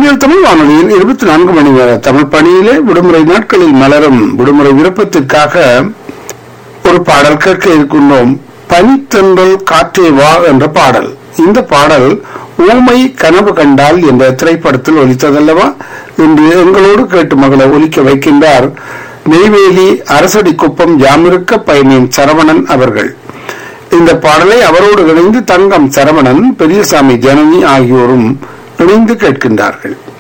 முன்னில் தமிழ் வானொலியில் இருபத்தி நான்கு மணி நேர தமிழ் பணியிலே விடுமுறை நாட்களில் மலரும் விடுமுறை விருப்பத்திற்காக ஒரு பாடல் கேட்க இருக்கின்றோம் பனித்தென்றல் காற்றே வா என்ற பாடல் இந்த பாடல் ஊமை கனவு கண்டால் என்ற திரைப்படத்தில் ஒலித்ததல்லவா இன்று எங்களோடு கேட்டு மகளை ஒலிக்க வைக்கின்றார் நெய்வேலி அரசடி குப்பம் ஜாமிருக்க பயணியின் சரவணன் அவர்கள் இந்த பாடலை அவரோடு இணைந்து தங்கம் சரவணன் பெரியசாமி ஜனனி ஆகியோரும் இணைந்து கேட்கின்றார்கள்